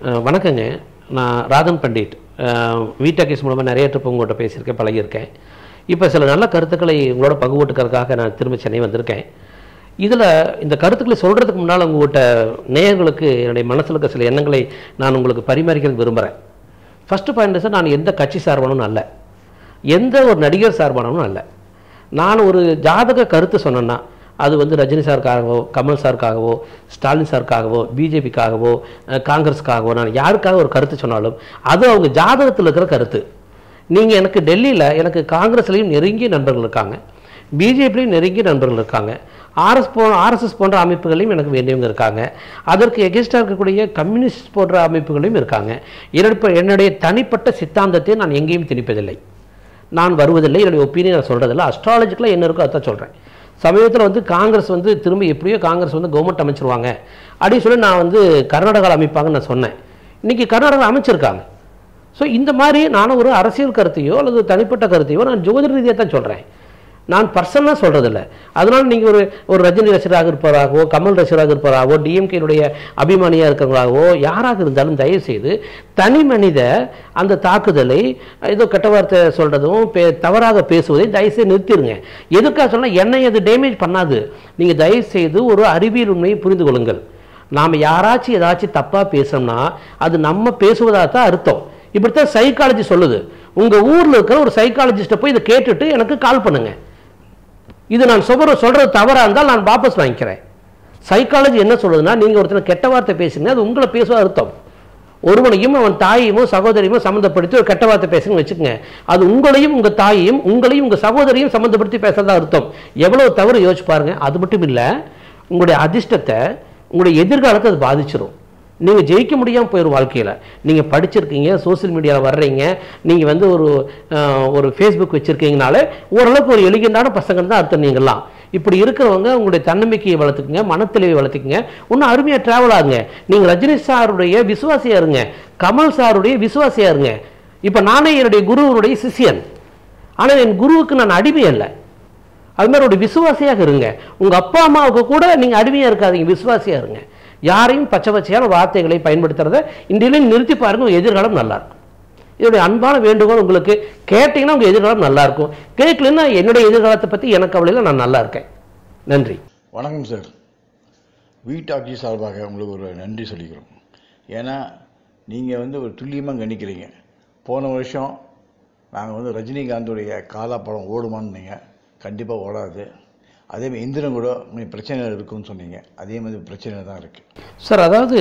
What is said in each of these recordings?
அஹ், வணக்கங்க நான் ராதன் பண்டிட் வீட்டாக்கேஸ் மூலமாக நிறைய ட்ரிப் உங்கள்கிட்ட பேசியிருக்கேன் பழகியிருக்கேன் இப்போ சில நல்ல கருத்துக்களை உங்களோட பங்கு போட்டுக்கிறதுக்காக நான் திரும்ப சென்னை வந்திருக்கேன் இதில் இந்த கருத்துக்களை சொல்கிறதுக்கு முன்னால் உங்கள்கிட்ட நேயர்களுக்கு என்னுடைய மனசில் இருக்க சில எண்ணங்களை நான் உங்களுக்கு பரிமாறிக்கிறது விரும்புகிறேன் ஃபஸ்ட்டு பாயிண்ட் சார் நான் எந்த கட்சி சார்பானும் அல்ல எந்த ஒரு நடிகர் சார்பானவனும் அல்ல நான் ஒரு ஜாதக கருத்து சொன்னேன்னா அது வந்து ரஜினி சாருக்காகவோ கமல் சாருக்காகவோ ஸ்டாலின் சாருக்காகவோ பிஜேபிக்காகவோ காங்கிரஸுக்காகவோ நான் யாருக்காக ஒரு கருத்து சொன்னாலும் அது அவங்க ஜாதகத்தில் இருக்கிற கருத்து நீங்கள் எனக்கு டெல்லியில் எனக்கு காங்கிரஸ்லேயும் நெருங்கிய நண்பர்கள் இருக்காங்க பிஜேபிலையும் நெருங்கிய நண்பர்கள் இருக்காங்க ஆர்எஸ் போ ஆர்எஸ்எஸ் போன்ற அமைப்புகளையும் எனக்கு வேண்டியவங்க இருக்காங்க அதற்கு எகென்ஸ்டாக இருக்கக்கூடிய கம்யூனிஸ்ட் போன்ற அமைப்புகளையும் இருக்காங்க என்னுடைய என்னுடைய தனிப்பட்ட சித்தாந்தத்தை நான் எங்கேயும் திணிப்பதில்லை நான் வருவதில்லை என்னுடைய ஒப்பீனியன் நான் சொல்கிறதில்ல அஸ்ட்ராலஜிக்கலாக என்ன இருக்கோ அதான் சொல்கிறேன் சமீபத்தில் வந்து காங்கிரஸ் வந்து திரும்ப எப்படியோ காங்கிரஸ் வந்து கவர்மெண்ட் அமைச்சிருவாங்க அப்படின்னு சொல்லி நான் வந்து கர்நாடகாவில் அமைப்பாங்கன்னு நான் சொன்னேன் இன்றைக்கி கர்நாடகா அமைச்சிருக்காங்க ஸோ இந்த மாதிரி நானும் ஒரு அரசியல் கருத்தையோ அல்லது தனிப்பட்ட கருத்தையோ நான் ஜோதிட ரீதியாக தான் சொல்கிறேன் நான் பர்சனலாக சொல்கிறதில்ல அதனால் நீங்கள் ஒரு ஒரு ரஜினி ரசிகராக இருப்பவராகவோ கமல் ரசிகராக இருப்பவராகவோ டிஎம்கேனுடைய அபிமானியாக இருக்கிறவங்களாகவோ யாராக இருந்தாலும் தயவுசெய்து தனி மனித அந்த தாக்குதலை ஏதோ கெட்ட வார்த்தை சொல்கிறதும் பே தவறாக பேசுவதை தயவுசெய்து நிறுத்திடுங்க எதுக்காக சொன்னால் என்னை அது டேமேஜ் பண்ணாது நீங்கள் தயவுசெய்து ஒரு அறிவியல் உண்மையை புரிந்து கொள்ளுங்கள் நாம் யாராச்சும் ஏதாச்சும் தப்பாக பேசணும்னா அது நம்ம பேசுவதாக தான் அர்த்தம் இப்படித்தான் சைக்காலஜி சொல்லுது உங்கள் ஊரில் இருக்கிற ஒரு சைக்காலஜிஸ்ட்டை போய் இதை கேட்டுட்டு எனக்கு கால் பண்ணுங்கள் இது நான் சொல்ற சொல்றது தவறாக இருந்தால் நான் வாபஸ் வாங்கிக்கிறேன் சைக்காலஜி என்ன சொல்லுதுன்னா நீங்கள் ஒருத்தனை கெட்ட வார்த்தை பேசுங்க அது உங்களை பேசுவ அர்த்தம் ஒருவனையும் அவன் தாயையுமோ சகோதரியுமோ சம்மந்தப்படுத்தி ஒரு கெட்ட வார்த்தை பேசுங்க வச்சுக்கோங்க அது உங்களையும் உங்கள் தாயையும் உங்களையும் உங்கள் சகோதரியும் சம்மந்தப்படுத்தி பேசுறதா அர்த்தம் எவ்வளவு தவறு யோசிச்சு பாருங்க அது மட்டும் இல்லை உங்களுடைய அதிர்ஷ்டத்தை உங்களுடைய எதிர்காலத்தை அது பாதிச்சிடும் நீங்கள் ஜெயிக்க முடியாமல் போயிடும் வாழ்க்கையில் நீங்கள் படிச்சிருக்கீங்க சோஷியல் மீடியாவில் வர்றீங்க நீங்கள் வந்து ஒரு அஹ், ஒரு ஃபேஸ்புக் வச்சுருக்கீங்கனால ஓரளவுக்கு ஒரு எலிகண்டான பசங்க தான் அர்த்தம் நீங்களாம் இப்படி இருக்கிறவங்க உங்களுடைய தன்னம்பிக்கையை வளர்த்துக்குங்க மனத்தெளிவை வளர்த்துக்குங்க இன்னும் அருமையாக ட்ராவல் ஆகுங்க நீங்கள் ரஜினி சாருடைய விசுவாசியாக இருங்க கமல் சாருடைய விசுவாசியாக இருங்க இப்போ நானே என்னுடைய குருவனுடைய சிஷியன் ஆனால் என் குருவுக்கு நான் அடிமை அல்ல அது மாதிரி ஒரு விசுவாசியாக இருங்க உங்கள் அப்பா அம்மாவுக்கு கூட நீங்கள் அடிமையாக இருக்காதீங்க விசுவாசியாக இருங்க யாரையும் பச்சை பச்சையான வார்த்தைகளை பயன்படுத்துறத இன்றையிலும் நிறுத்தி பாருங்க உங்கள் எதிர்காலம் நல்லா இருக்கும் இதோடைய அன்பான வேண்டுகோள் உங்களுக்கு கேட்டிங்கன்னா உங்கள் எதிர்காலம் நல்லா இருக்கும் கேட்கலன்னா என்னுடைய எதிர்காலத்தை பற்றி எனக்கு கவலையில் நான் நல்லா இருக்கேன் நன்றி வணக்கம் சார் வி டாக்கி சார்பாக உங்களுக்கு ஒரு நன்றி சொல்லிக்கிறோம் ஏன்னா நீங்கள் வந்து ஒரு துல்லியமாக கணிக்கிறீங்க போன வருஷம் நாங்கள் வந்து ரஜினிகாந்தோடைய காலா படம் ஓடுமான்னு நீங்கள் கண்டிப்பாக ஓடாது அதே மாதிரி இந்திரன் கூட கொஞ்சம் பிரச்சனை இருக்குன்னு சொன்னீங்க அதே மாதிரி பிரச்சனை தான் இருக்குது சார் அதாவது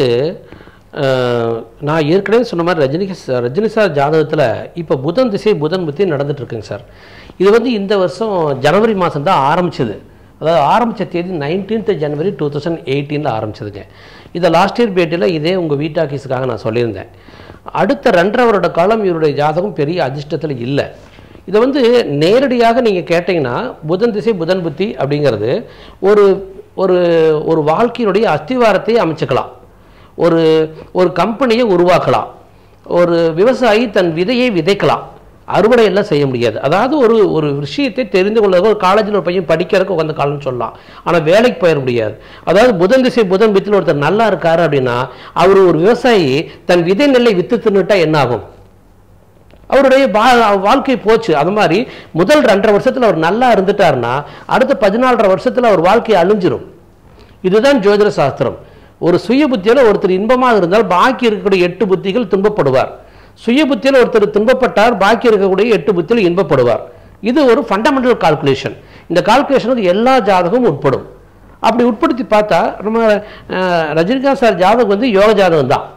அஹ், நான் ஏற்கனவே சொன்ன மாதிரி ரஜினி ரஜினி சார் ஜாதகத்தில் இப்போ புதன் திசை புதன் புத்தி நடந்துட்டு இருக்குங்க சார் இது வந்து இந்த வருஷம் ஜனவரி மாதம் தான் ஆரம்பிச்சது அதாவது ஆரம்பித்த தேதி நைன்டீன்த் ஜனவரி டூ தௌசண்ட் எயிட்டீனில் ஆரம்பிச்சதுங்க இதை லாஸ்ட் இயர் பேட்டியில் இதே உங்கள் வீட்டாக்கீஸுக்காக நான் சொல்லியிருந்தேன் அடுத்த ரெண்டரை வருட காலம் இவருடைய ஜாதகம் பெரிய அதிர்ஷ்டத்தில் இல்லை இதை வந்து நேரடியாக நீங்கள் கேட்டிங்கன்னா புதன் திசை புதன் புத்தி அப்படிங்கிறது ஒரு ஒரு ஒரு வாழ்க்கையினுடைய அஸ்திவாரத்தை அமைச்சுக்கலாம் ஒரு ஒரு கம்பெனியை உருவாக்கலாம் ஒரு விவசாயி தன் விதையை விதைக்கலாம் அறுவடை எல்லாம் செய்ய முடியாது அதாவது ஒரு ஒரு விஷயத்தை தெரிந்து கொள்ள ஒரு காலேஜில் ஒரு பையன் படிக்கிறதுக்கு உட்காந்த காலம்னு சொல்லலாம் ஆனால் வேலைக்கு போயிட முடியாது அதாவது புதன் திசை புதன் வித்தில் ஒருத்தர் நல்லா இருக்காரு அப்படின்னா அவர் ஒரு விவசாயி தன் விதை நெல்லை வித்து தின்னுட்டா என்ன ஆகும் அவருடைய வா- வாழ்க்கை போச்சு அது மாதிரி முதல் ரெண்டரை வருஷத்துல அவர் நல்லா இருந்துட்டாருன்னா அடுத்த பதினாலரை வருஷத்துல அவர் வாழ்க்கை அழிஞ்சிரும் இதுதான் ஜோதிட சாஸ்திரம் ஒரு சுய புத்தியில ஒருத்தர் இன்பமாக இருந்தால் பாக்கி இருக்கக்கூடிய எட்டு புத்திகள் துன்பப்படுவார் சுய புத்தியில ஒருத்தர் துன்பப்பட்டார் பாக்கி இருக்கக்கூடிய எட்டு புத்தியில் இன்பப்படுவார் இது ஒரு ஃபண்டமெண்டல் கால்குலேஷன் இந்த கால்குலேஷனுக்கு எல்லா ஜாதகமும் உட்படும் அப்படி உட்படுத்தி பார்த்தா நம்ம அஹ், ரஜினிகாந்த் சார் ஜாதகம் வந்து யோக ஜாதகம் தான்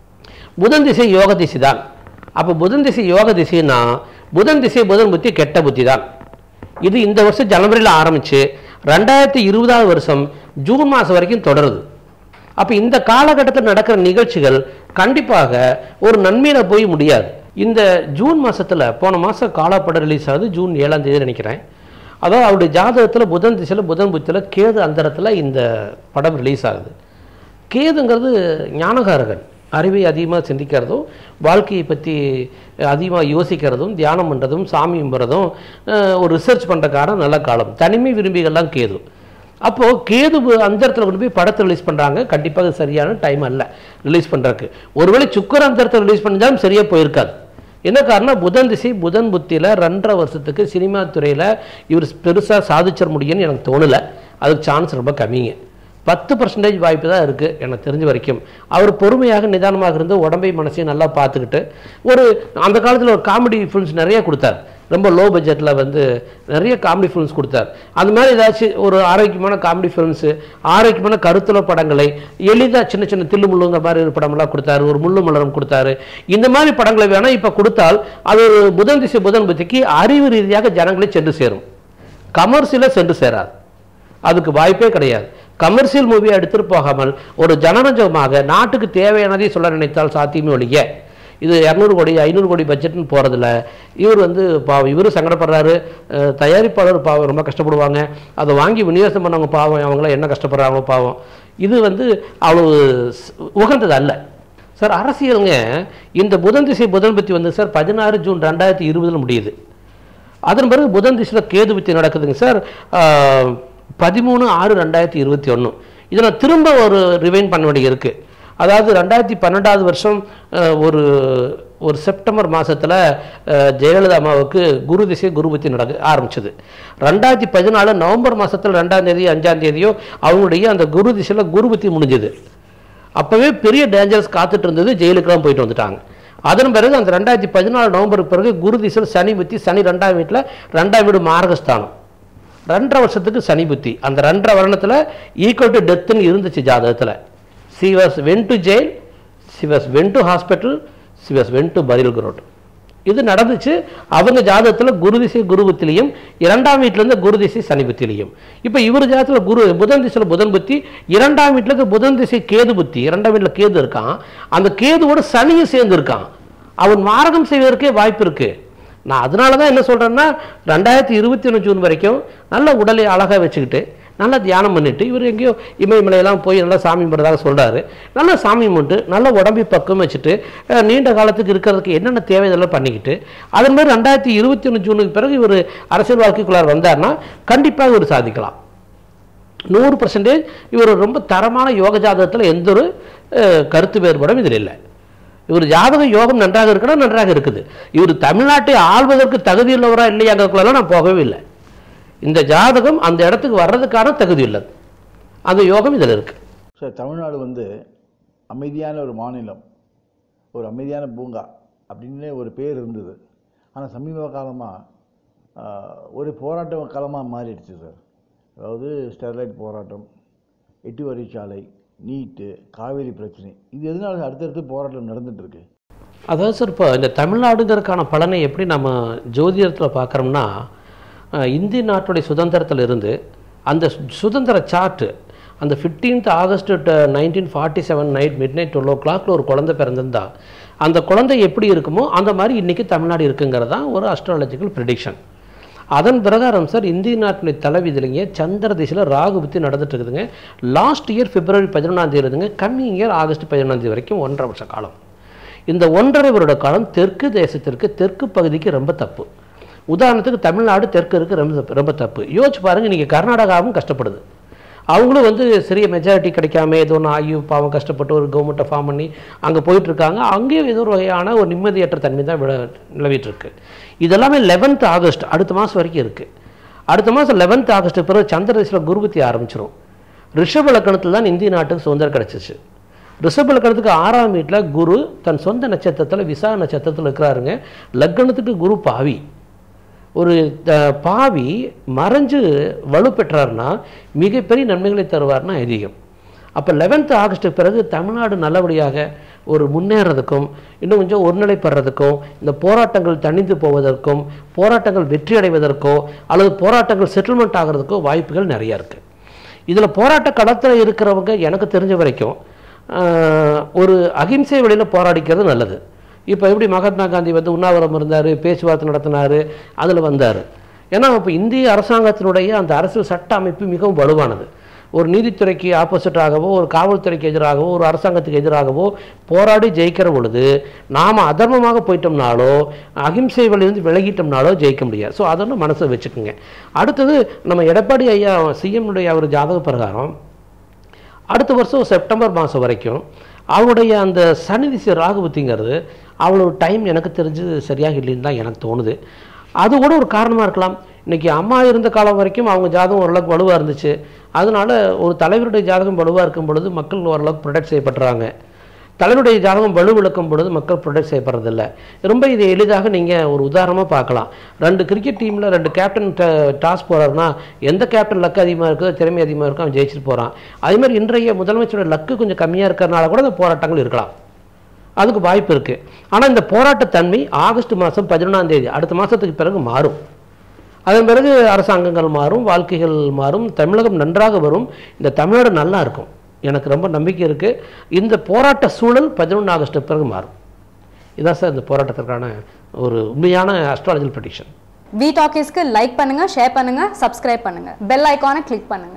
புதன் திசை யோக திசை தான் அப்போ புதன் திசை யோக திசைன்னா புதன் திசை புதன் புத்தி கெட்ட புத்தி தான் இது இந்த வருஷம் ஜனவரியில் ஆரம்பிச்சு ரெண்டாயிரத்தி இருபதாவது வருஷம் ஜூன் மாதம் வரைக்கும் தொடருது அப்போ இந்த காலகட்டத்தில் நடக்கிற நிகழ்ச்சிகள் கண்டிப்பாக ஒரு நன்மையில போய் முடியாது இந்த ஜூன் மாசத்துல போன மாதம் காலாப்படம் ரிலீஸ் ஆகுது ஜூன் ஏழாம் தேதி நினைக்கிறேன் அதாவது அவருடைய ஜாதகத்தில் புதன் திசையில் புதன் புத்தியில் கேது அந்தரத்தில் இந்த படம் ரிலீஸ் ஆகுது கேதுங்கிறது ஞானகாரகன் அறிவை அதிகமாக சிந்திக்கிறதும் வாழ்க்கையை பற்றி அதிகமாக யோசிக்கிறதும் தியானம் பண்ணுறதும் சாமி கும்பிட்றதும் அஹ், ஒரு ரிசர்ச் பண்ணுற காலம் நல்ல காலம் தனிமை விரும்பிகள்லாம் கேது அப்போது கேது அந்த இடத்துல கொண்டு போய் படத்தை ரிலீஸ் பண்ணுறாங்க கண்டிப்பாக அது சரியான டைம் அல்ல ரிலீஸ் பண்ணுறதுக்கு ஒருவேளை சுக்கர அந்த இடத்துல ரிலீஸ் பண்ணிட்டாலும் சரியாக போயிருக்காது என்ன காரணம் புதன் திசை புதன் புத்தியில் ரெண்டரை வருஷத்துக்கு சினிமா துறையில் இவர் பெருசாக சாதிச்சிட முடியும்னு எனக்கு தோணலை அதுக்கு சான்ஸ் ரொம்ப கம்மிங்க பத்து பர்சன்டேஜ் வாய்ப்பு தான் இருக்குது எனக்கு தெரிஞ்ச வரைக்கும் அவர் பொறுமையாக நிதானமாக இருந்து உடம்பை மனசையும் நல்லா பார்த்துக்கிட்டு ஒரு அந்த காலத்தில் ஒரு காமெடி ஃபிலிம்ஸ் நிறைய கொடுத்தார் ரொம்ப லோ பட்ஜெட்டில் வந்து நிறைய காமெடி ஃபிலிம்ஸ் கொடுத்தார் அந்த மாதிரி ஏதாச்சும் ஒரு ஆரோக்கியமான காமெடி ஃபிலிம்ஸு ஆரோக்கியமான கருத்துள்ள படங்களை எளிதாக சின்ன சின்ன தில்லு முள்ளுங்கிற மாதிரி ஒரு படமெல்லாம் கொடுத்தாரு ஒரு முள்ளு மலரும் கொடுத்தாரு இந்த மாதிரி படங்களை வேணால் இப்போ கொடுத்தால் அது ஒரு புதன் திசை புதன் புத்திக்கு அறிவு ரீதியாக ஜனங்களை சென்று சேரும் கமர்ஷியலாக சென்று சேராது அதுக்கு வாய்ப்பே கிடையாது கமர்ஷியல் மூவியை எடுத்துட்டு போகாமல் ஒரு ஜனரஞ்சகமாக நாட்டுக்கு தேவையானதை சொல்ல நினைத்தால் சாத்தியமே ஒழிய இது இரநூறு கோடி ஐநூறு கோடி பட்ஜெட்னு போகிறதில்ல இவர் வந்து பாவம் இவரும் சங்கடப்படுறாரு அஹ் தயாரிப்பாளர் பாவம் ரொம்ப கஷ்டப்படுவாங்க அதை வாங்கி விநியோகம் பண்ணவங்க பாவம் அவங்களாம் என்ன கஷ்டப்படுறாங்க பாவம் இது வந்து அவ்வளவு ஸ்- உகந்தது அல்ல சார் அரசியலுங்க இந்த புதன் திசை புதன் பற்றி வந்து சார் பதினாறு ஜூன் ரெண்டாயிரத்தி இருபதில் முடியுது அதன் பிறகு புதன் திசையில் கேது பற்றி நடக்குதுங்க சார் ஆஹ், பதிமூணு ஆறு ரெண்டாயிரத்தி இருபத்தி ஒன்று இதை நான் திரும்ப ஒரு ரிவைன் பண்ண வேண்டியது இருக்குது அதாவது ரெண்டாயிரத்தி பன்னெண்டாவது வருஷம் ஆஹ், ஒரு ஒரு செப்டம்பர் மாதத்தில் ஜெயலலிதா அம்மாவுக்கு குரு திசை குரு பற்றி நடக்க ஆரம்பிச்சது ரெண்டாயிரத்தி பதினாலு நவம்பர் மாதத்தில் ரெண்டாம் தேதி அஞ்சாம் தேதியோ அவங்களுடைய அந்த குரு திசையில் குரு பற்றி முடிஞ்சது அப்போவே பெரிய டேஞ்சர்ஸ் காத்துட்டு இருந்தது ஜெயிலுக்கெல்லாம் போயிட்டு வந்துட்டாங்க அதன் பிறகு அந்த ரெண்டாயிரத்தி பதினாலு நவம்பருக்கு பிறகு குரு திசையில் சனி புத்தி சனி ரெண்டாம் வீட்டில் ரெண்டாம் வீடு மார்கஸ்தானம் ரெண்டரை வருஷத்துக்கு சனி புத்தி அந்த ரெண்டரை வருடத்தில் ஈக்குவல் டு டெத்துன்னு இருந்துச்சு ஜாதகத்தில் she was went to jail she was went to hospital she was went to burial ground இது நடந்துச்சு அவங்க ஜாதகத்தில் குரு திசை குரு புத்திலையும் இரண்டாம் வீட்டுல இருந்து குரு திசை சனி புத்திலையும் இப்போ இவர் ஜாதகத்தில் குரு புதன் திசையில் புதன் புத்தி இரண்டாம் வீட்டுல இருந்து புதன் திசை கேது புத்தி இரண்டாம் வீட்டில் கேது இருக்கான் அந்த கேதுவோட சனியும் சேர்ந்து இருக்கான் அவன் மாரகம் செய்வதற்கே வாய்ப்பு இருக்கு நான் அதனால தான் என்ன சொல்றேன்னா ரெண்டாயிரத்தி இருபத்தி ஒன்று ஜூன் வரைக்கும் நல்ல உடலை அழகாக வச்சுக்கிட்டு நல்லா தியானம் பண்ணிட்டு இவர் எங்கேயோ இமயமலையெல்லாம் போய் நல்லா சாமி பண்ணுறதாக சொல்றாரு நல்லா சாமி கும்பிட்டு நல்ல உடம்பை பக்கம் வச்சுட்டு அஹ், நீண்ட காலத்துக்கு இருக்கிறதுக்கு என்னென்ன தேவை இதெல்லாம் பண்ணிக்கிட்டு அதன் மாதிரி ரெண்டாயிரத்தி இருபத்தி ஒன்று ஜூனுக்கு பிறகு இவர் அரசியல் வாழ்க்கைக்குள்ளார வந்தார்னா கண்டிப்பாக இவர் சாதிக்கலாம் நூறு பர்சன்டேஜ் இவர் ரொம்ப தரமான யோக ஜாதகத்தில் எந்த ஒரு அஹ், கருத்து வேறுபாடும் இதில் இல்லை இவர் ஜாதக யோகம் நன்றாக இருக்கணும் நன்றாக இருக்குது இவர் தமிழ்நாட்டை ஆள்வதற்கு தகுதியுள்ளவரா இல்லையாங்கிறதுக்குள்ளெல்லாம் நான் போகவே இல்லை இந்த ஜாதகம் அந்த இடத்துக்கு வர்றதுக்கான தகுதி உள்ளது அந்த யோகம் இதில் இருக்கு சார் தமிழ்நாடு வந்து அமைதியான ஒரு மாநிலம் ஒரு அமைதியான பூங்கா அப்படின்னு ஒரு பேர் இருந்தது ஆனால் சமீப காலமாக ஒரு போராட்ட காலமாக மாறிடுச்சு சார் அதாவது ஸ்டெர்லைட் போராட்டம் எட்டு வரிச்சாலை நீட்டு காவேரி பிரச்சனை இது எதனால அடுத்தடுத்து போராட்டம் நடந்துட்டு இருக்கு அதாவது சார் இப்போ இந்த தமிழ்நாடுங்கிறதுக்கான பலனை எப்படி நம்ம ஜோதிடத்தில் பார்க்குறோம்னா அஹ், இந்திய நாட்டுடைய சுதந்திரத்தில் இருந்து அந்த சு- சுதந்திர சார்ட்டு அந்த 15th August nineteen forty seven night midnight twelve ஓ கிளாக்ல ஒரு குழந்தை பிறந்திருந்தா அந்த குழந்தை எப்படி இருக்குமோ அந்த மாதிரி இன்றைக்கி தமிழ்நாடு இருக்குங்கிறது தான் ஒரு அஸ்ட்ராலஜிக்கல் ப்ரிடிக்ஷன் அதன் பிரகாரம் சார் இந்திய நாட்டினுடைய தலைவிதிலைங்க சந்திர திசையில் ராகு புத்தி நடந்துட்டு இருக்குதுங்க லாஸ்ட் இயர் பிப்ரவரி பதினொன்றாம் தேதி இருந்துங்க கம்மிங் இயர் ஆகஸ்ட் பதினொன்றாம் தேதி வரைக்கும் ஒன்றரை வருஷ காலம் இந்த ஒன்றரை வருட காலம் தெற்கு தேசத்திற்கு தெற்கு பகுதிக்கு ரொம்ப தப்பு உதாரணத்துக்கு தமிழ்நாடு தெற்கு இருக்கு ரொம்ப தப்பு ரொம்ப தப்பு யோசிச்சு பாருங்க நீங்கள் கர்நாடகாவும் கஷ்டப்படுது அவங்களும் வந்து சிறிய மெஜாரிட்டி கிடைக்காம ஏதோ ஒன்று ஆகி பாவம் கஷ்டப்பட்டு ஒரு கவர்மெண்ட்டை ஃபார்ம் பண்ணி அங்கே போயிட்டு இருக்காங்க அங்கேயும் ஏதோ ஒரு வகையான ஒரு நிம்மதியற்ற தன்மை தான் விள நிலவிட்டு இருக்கு இதெல்லாமே லெவன்த் ஆகஸ்ட் அடுத்த மாதம் வரைக்கும் இருக்குது அடுத்த மாதம் லெவன்த் ஆகஸ்ட் பிறகு சந்திரதேசில் குருபத்தி ஆரம்பிச்சிரும் ரிஷப லக்கணத்தில் தான் இந்திய நாட்டுக்கு சுதந்திரம் கிடச்சிச்சு ரிஷப லக்கணத்துக்கு ஆறாம் வீட்டில் குரு தன் சொந்த நட்சத்திரத்தில் விசா நட்சத்திரத்தில் இருக்கிறாருங்க லக்கணத்துக்கு குரு பாவி ஒரு அஹ், பாவி மறைஞ்சு வலுப்பெற்றார்னா மிகப்பெரிய நன்மைகளை தருவார்னா ஐதீகம் அப்போ லெவன்த் ஆகஸ்ட் பிறகு தமிழ்நாடு நல்லபடியாக ஒரு முன்னேறதுக்கும் இன்னும் கொஞ்சம் ஒருநிலைப்படுறதுக்கும் இந்த போராட்டங்கள் தணிந்து போவதற்கும் போராட்டங்கள் வெற்றி அடைவதற்கோ அல்லது போராட்டங்கள் செட்டில்மெண்ட் ஆகிறதுக்கோ வாய்ப்புகள் நிறைய இருக்குது இதில் போராட்ட களத்தில் இருக்கிறவங்க எனக்கு தெரிஞ்ச வரைக்கும் ஆஹ், ஒரு அகிம்சை வழியில் போராடிக்கிறது நல்லது இப்போ எப்படி மகாத்மா காந்தி வந்து உண்ணாவிரதம் இருந்தார் பேச்சுவார்த்தை நடத்தினார் அதில் வந்தார் ஏன்னா இப்போ இந்திய அரசாங்கத்தினுடைய அந்த அரசியல் சட்ட அமைப்பு மிகவும் வலுவானது ஒரு நீதித்துறைக்கு ஆப்போசிட்டாகவோ ஒரு காவல்துறைக்கு எதிராகவோ ஒரு அரசாங்கத்துக்கு எதிராகவோ போராடி ஜெயிக்கிற பொழுது நாம் அதர்மமாக போயிட்டோம்னாலோ அகிம்சை வழியிலிருந்து விலகிட்டோம்னாலோ ஜெயிக்க முடியாது ஸோ அதெல்லாம் மனசில் வச்சுக்கோங்க அடுத்தது நம்ம எடப்பாடி ஐயா சிஎம்னுடைய அவர் ஜாதக பிரகாரம் அடுத்த வருஷம் செப்டம்பர் மாதம் வரைக்கும் அவருடைய அந்த சனி திசை ராகுபத்திங்கிறது அவ்வளோ டைம் எனக்கு தெரிஞ்சு சரியாக இல்லைன்னு தான் எனக்கு தோணுது அது கூட ஒரு காரணமாக இருக்கலாம் இன்றைக்கி அம்மா இருந்த காலம் வரைக்கும் அவங்க ஜாதகம் ஓரளவுக்கு வலுவாக இருந்துச்சு அதனால ஒரு தலைவருடைய ஜாதகம் வலுவாக இருக்கும் பொழுது மக்கள் ஓரளவுக்கு ப்ரொடெக்ட் செய்யப்படுறாங்க தலைவருடைய ஜாதகம் வலுவிழக்கும் பொழுது மக்கள் ப்ரொடெக்ட் செய்யப்படுறதில்ல ரொம்ப இதை எளிதாக நீங்கள் ஒரு உதாரணமாக பார்க்கலாம் ரெண்டு கிரிக்கெட் டீமில் ரெண்டு கேப்டன் டாஸ் போகிறாருன்னா எந்த கேப்டன் லக்கு அதிகமாக இருக்கோ திறமை அதிகமாக இருக்கோ அவன் ஜெயிச்சுட்டு போகிறான் அதே மாதிரி இன்றைய முதலமைச்சரோட லக்கு கொஞ்சம் கம்மியாக இருக்கிறனால கூட இந்த போராட்டங்கள் இருக்கலாம் அதுக்கு வாய்ப்பு இருக்குது ஆனால் இந்த போராட்டத்தன்மை ஆகஸ்ட் மாதம் பதினொன்றாம் தேதி அடுத்த மாதத்துக்கு பிறகு மாறும் அதன் பிறகு அரசாங்கங்கள் மாறும் வாழ்க்கைகள் மாறும் தமிழகம் நன்றாக வரும் இந்த தமிழ்நாடு நல்லா இருக்கும் எனக்கு ரொம்ப நம்பிக்கை இருக்குது இந்த போராட்ட சூழல் பதினொன்று ஆகஸ்ட் பிறகு மாறும் இதான் சார் இந்த போராட்டத்திற்கான ஒரு உண்மையான அஸ்ட்ராலஜிக்கல் ப்ரெடிக்ஷன் வி டாக்கீஸ்க்கு லைக் பண்ணுங்க ஷேர் பண்ணுங்க சப்ஸ்கிரைப் பண்ணுங்க பெல் ஐகானை கிளிக் பண்ணுங்க